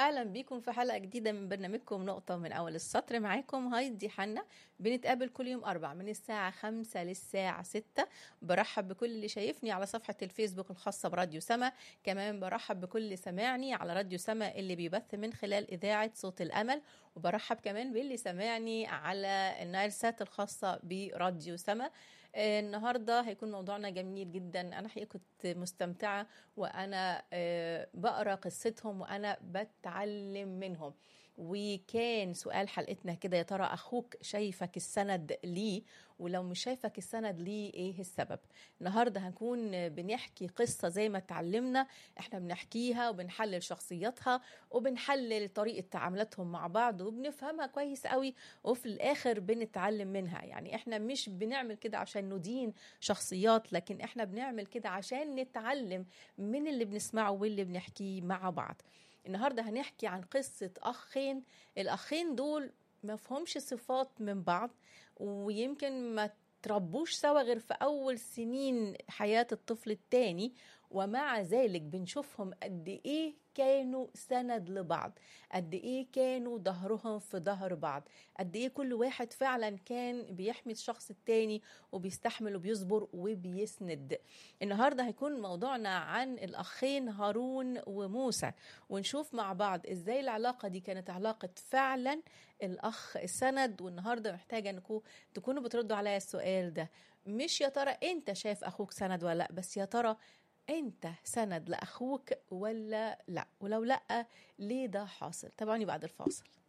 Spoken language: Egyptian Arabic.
اهلا بيكم في حلقه جديده من برنامجكم نقطه من اول السطر معاكم هايدي حنا بنتقابل كل يوم اربع من الساعه خمسة للساعه ستة برحب بكل اللي شايفني على صفحه الفيسبوك الخاصه براديو سما كمان برحب بكل اللي سمعني على راديو سما اللي بيبث من خلال اذاعه صوت الامل وبرحب كمان باللي سمعني على النايل سات الخاصه براديو سما آه، النهارده هيكون موضوعنا جميل جدا انا حقيقه كنت مستمتعه وانا آه، بقرا قصتهم وانا بتعلم منهم وكان سؤال حلقتنا كده يا ترى اخوك شايفك السند ليه ولو مش شايفك السند ليه ايه السبب النهارده هنكون بنحكي قصه زي ما اتعلمنا احنا بنحكيها وبنحلل شخصياتها وبنحلل طريقه تعاملاتهم مع بعض وبنفهمها كويس قوي وفي الاخر بنتعلم منها يعني احنا مش بنعمل كده عشان ندين شخصيات لكن احنا بنعمل كده عشان نتعلم من اللي بنسمعه واللي بنحكيه مع بعض النهارده هنحكي عن قصه اخين الاخين دول ما فهمش صفات من بعض ويمكن ما تربوش سوا غير في اول سنين حياه الطفل التاني ومع ذلك بنشوفهم قد ايه كانوا سند لبعض قد ايه كانوا ظهرهم في ظهر بعض قد ايه كل واحد فعلا كان بيحمي الشخص التاني وبيستحمل وبيصبر وبيسند النهارده هيكون موضوعنا عن الاخين هارون وموسى ونشوف مع بعض ازاي العلاقه دي كانت علاقه فعلا الاخ السند والنهارده محتاجه انكم تكونوا بتردوا عليا السؤال ده مش يا ترى انت شايف اخوك سند ولا لا بس يا ترى انت سند لاخوك ولا لا ولو لا ليه ده حاصل تابعوني بعد الفاصل